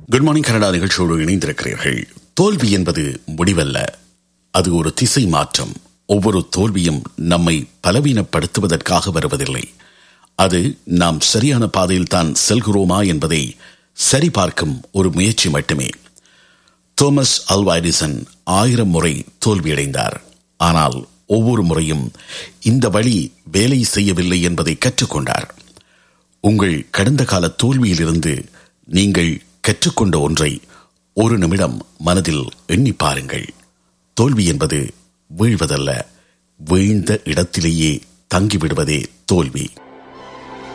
good morning Canada நிகழ்ச்சியோடு இணைந்திருக்கிறீர்கள் தோல்வி என்பது முடிவல்ல அது ஒரு திசை மாற்றம் ஒவ்வொரு தோல்வியும் நம்மை பலவீனப்படுத்துவதற்காக வருவதில்லை அது நாம் சரியான பாதையில் தான் செல்கிறோமா என்பதை சரிபார்க்கும் ஒரு முயற்சி மட்டுமே தோமஸ் அல்வாய்டிசன் ஆயிரம் முறை தோல்வியடைந்தார் ஆனால் ஒவ்வொரு முறையும் இந்த வழி வேலை செய்யவில்லை என்பதை கற்றுக்கொண்டார் உங்கள் கடந்த கால தோல்வியிலிருந்து நீங்கள் கற்றுக்கொண்ட ஒன்றை ஒரு நிமிடம் மனதில் எண்ணி பாருங்கள் தோல்வி என்பது வீழ்வதல்ல வீழ்ந்த இடத்திலேயே தங்கிவிடுவதே தோல்வி